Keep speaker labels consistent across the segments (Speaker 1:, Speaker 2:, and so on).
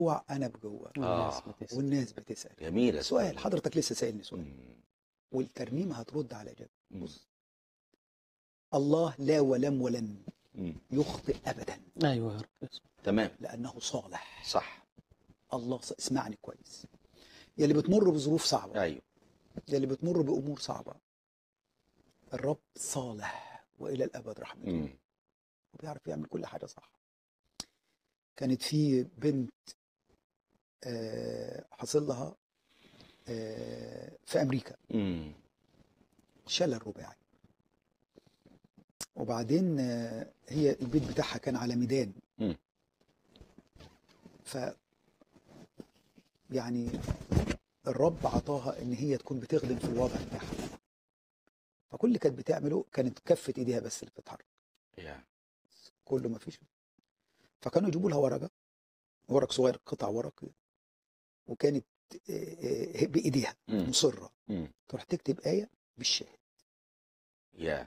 Speaker 1: مرفوع انا بجوه
Speaker 2: والناس
Speaker 3: آه.
Speaker 2: بتسأل
Speaker 1: والناس بتسال
Speaker 3: جميلة
Speaker 1: سؤال حضرتك لسه سائلني سؤال
Speaker 3: مم.
Speaker 1: والترنيمه هترد على اجابه
Speaker 3: مم.
Speaker 1: بص الله لا ولم ولن
Speaker 3: مم.
Speaker 1: يخطئ ابدا
Speaker 2: ايوه يا رب
Speaker 3: تمام
Speaker 1: لانه صالح
Speaker 3: صح
Speaker 1: الله ص... اسمعني كويس يا اللي بتمر بظروف صعبه
Speaker 3: ايوه
Speaker 1: يا اللي بتمر بامور صعبه الرب صالح والى الابد رحمته
Speaker 3: مم.
Speaker 1: وبيعرف يعمل كل حاجه صح كانت في بنت آه، حصل لها آه، في امريكا
Speaker 3: مم.
Speaker 1: شلل رباعي وبعدين آه، هي البيت بتاعها كان على ميدان
Speaker 3: مم.
Speaker 1: ف يعني الرب عطاها ان هي تكون بتخدم في الوضع بتاعها فكل اللي كانت بتعمله كانت كفه ايديها بس اللي بتتحرك
Speaker 3: يا.
Speaker 1: كله ما فيش فكانوا يجيبوا لها ورقه ورق صغير قطع ورق كده وكانت آه، آه، بايديها
Speaker 3: مم.
Speaker 1: مصره
Speaker 3: مم.
Speaker 1: تروح تكتب ايه بالشاهد
Speaker 3: يا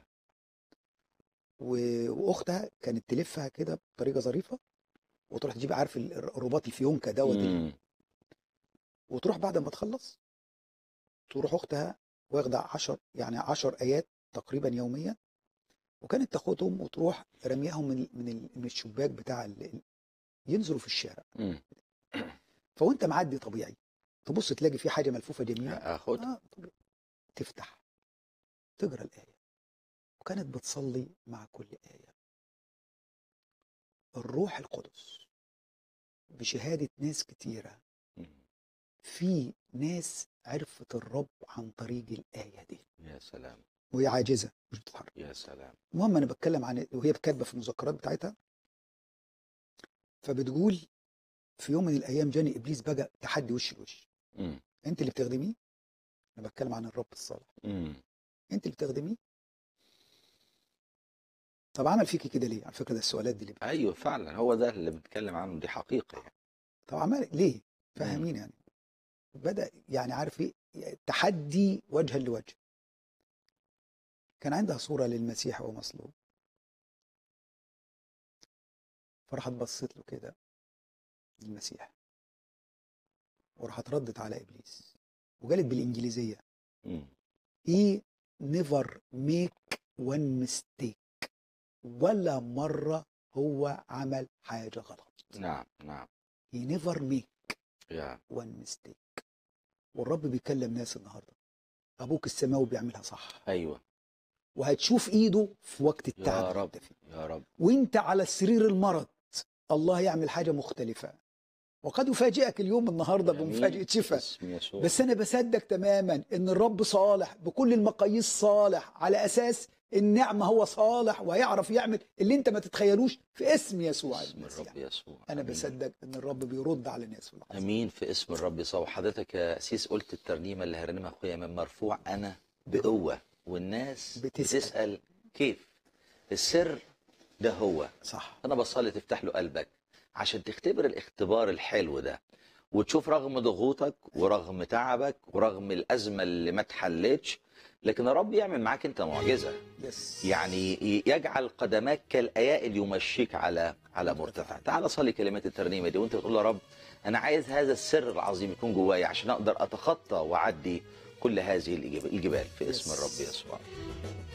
Speaker 1: و- واختها كانت تلفها كده بطريقه ظريفه وتروح تجيب عارف ال- الرباط الفيونكه دوت
Speaker 3: مم.
Speaker 1: وتروح بعد ما تخلص تروح اختها واخده 10 يعني 10 ايات تقريبا يوميا وكانت تاخدهم وتروح رميهم من من ال- من الشباك بتاع ال- ال- ينزلوا في الشارع
Speaker 3: مم.
Speaker 1: فوانت معدي طبيعي تبص تلاقي في حاجه ملفوفه جميله
Speaker 3: اخد
Speaker 1: آه طبيعي. تفتح تقرا الايه وكانت بتصلي مع كل ايه الروح القدس بشهاده ناس كتيره
Speaker 3: مم.
Speaker 1: في ناس عرفت الرب عن طريق الايه دي
Speaker 3: يا سلام
Speaker 1: وهي عاجزه مش بتتحرك
Speaker 3: يا سلام
Speaker 1: المهم انا بتكلم عن وهي كاتبه في المذكرات بتاعتها فبتقول في يوم من الايام جاني ابليس بقى تحدي وش لوش
Speaker 3: مم.
Speaker 1: انت اللي بتخدميه انا بتكلم عن الرب الصالح
Speaker 3: مم.
Speaker 1: انت اللي بتخدميه طب عمل فيكي كده ليه على فكره ده السؤالات دي اللي
Speaker 3: ايوه فعلا هو ده اللي بنتكلم عنه دي حقيقه يعني
Speaker 1: طب عمل ليه فاهمين يعني بدا يعني عارف ايه تحدي وجها لوجه كان عندها صوره للمسيح وهو مصلوب فراحت بصت له كده المسيح وراحت ردت على ابليس وقالت بالانجليزيه
Speaker 3: مم.
Speaker 1: he never make one mistake ولا مرة هو عمل حاجة غلط
Speaker 3: نعم نعم
Speaker 1: he never make
Speaker 3: يا
Speaker 1: one mistake والرب بيكلم ناس النهاردة أبوك السماوي بيعملها صح
Speaker 3: ايوه
Speaker 1: وهتشوف إيده في وقت
Speaker 3: يا
Speaker 1: التعب اللي
Speaker 3: رب
Speaker 1: أنت فيه.
Speaker 3: يا رب
Speaker 1: وانت على السرير المرض الله يعمل حاجة مختلفة وقد يفاجئك اليوم النهاردة
Speaker 3: آمين.
Speaker 1: بمفاجأة شفاء
Speaker 3: باسم يسوع
Speaker 1: بس انا بصدق تماما ان الرب صالح بكل المقاييس صالح على اساس النعمه هو صالح ويعرف يعمل اللي انت ما تتخيلوش في اسم يسوع
Speaker 3: باسم
Speaker 1: المسيح
Speaker 3: الرب يسوع
Speaker 1: انا
Speaker 3: آمين.
Speaker 1: بصدق ان الرب بيرد على الناس في اللحظه
Speaker 3: امين في اسم الرب يسوع وحضرتك يا اسيس قلت الترنيمه اللي هرنمها اخويا من مرفوع انا بقوه والناس
Speaker 1: بتسأل.
Speaker 3: بتسال, كيف السر ده هو
Speaker 1: صح
Speaker 3: انا بصلي تفتح له قلبك عشان تختبر الاختبار الحلو ده وتشوف رغم ضغوطك ورغم تعبك ورغم الازمه اللي ما اتحلتش لكن الرب يعمل معاك انت معجزه
Speaker 1: يس
Speaker 3: يعني ي- يجعل قدماك كالايائل يمشيك على على مرتفع تعال صلي كلمات الترنيمه دي وانت بتقول يا رب انا عايز هذا السر العظيم يكون جوايا عشان اقدر اتخطى واعدي كل هذه الجبال في اسم
Speaker 1: يس.
Speaker 3: الرب يسوع